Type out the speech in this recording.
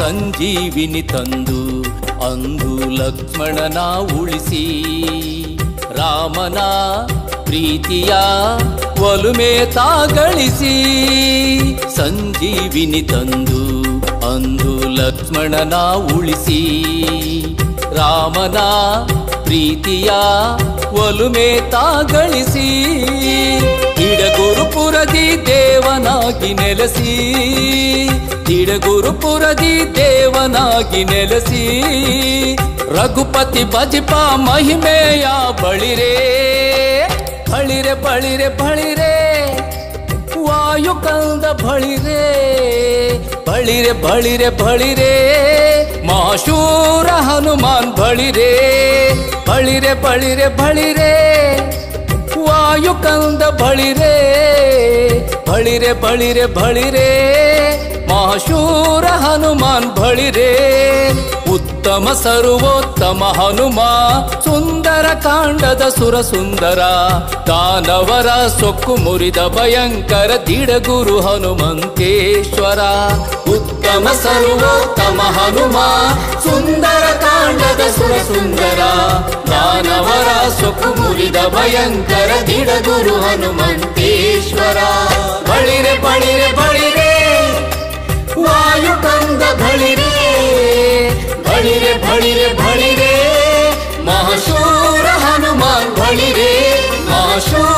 ಸಂಜೀವಿನಿ ತಂದು ಅಂದು ಲಕ್ಷ್ಮಣನ ಉಳಿಸಿ ರಾಮನ ಪ್ರೀತಿಯ ಒಲುಮೆ ತಾಗಳಿಸಿ ಸಂಜೀವಿನಿ ತಂದು ಅಂದು ಲಕ್ಷ್ಮಣನ ಉಳಿಸಿ ರಾಮನ ಪ್ರೀತಿಯ ಒಲುಮೆ ತಾಗಳಿಸಿ ತಿಡಗುರುಪುರದಿ ದೇವನಾಗಿ ನೆಲೆಸಿ ತಿಡಗುರುಪುರದಿ ದೇವನಾಗಿ ನೆಲೆಸಿ ರಘುಪತಿ ಭಜಿಪ ಮಹಿಮೆಯ ಬಳಿರೇ ಬಳಿರೆ ಬಳಿರೆ ಬಳಿರೆ ವಾಯುಕಂದ ಬಳಿರೆ ಬಳಿರೆ ಬಳಿರೆ ಬಳಿರೆ ಮಹಾಶೂರ ಹನುಮಾನ್ ಬಳಿರೆ ಬಳಿರೆ ಬಳಿರೆ ಬಳಿರೆ ವಾಯುಕಂದ ಬಳಿರೆ ಬಳಿರೆ ಬಳಿರೆ ಬಳಿರೆ ಮಹಾಶೂರ ಹನುಮಾನ್ ಬಳಿರೆ ಉತ್ತಮ ಸರ್ವೋತ್ತಮ ಹನುಮ ಸುಂದರ ಕಾಂಡದ ಸುರ ಸುಂದರ ದಾನವರ ಸೊಕ್ಕು ಮುರಿದ ಭಯಂಕರ ದಿಡಗುರು ಹನುಮಂತೇಶ್ವರ ಉತ್ತಮ ಸರ್ವೋತ್ತಮ ಹನುಮ ಸುಂದರ ಕಾಂಡದ ಸುರ ಸುಂದರ ದಾನವರ ಸೊಕ್ಕು ಮುರಿದ ಭಯಂಕರ ದಿಡಗುರು ಹನುಮಂತೇಶ್ವರ ಬಳಿರೆ ಬಳಿರೆ ಬಳಿರೆ ವಾಯುಕಂದ ಬಳಿರೆ ಬಳಿರೆ ಬಳಿರೆ ಬಳಿರೆ ಮಹಾಶೂರ ಹನುಮಾನ್ ಬಳಿರೆ ಮಹಾಶೂರ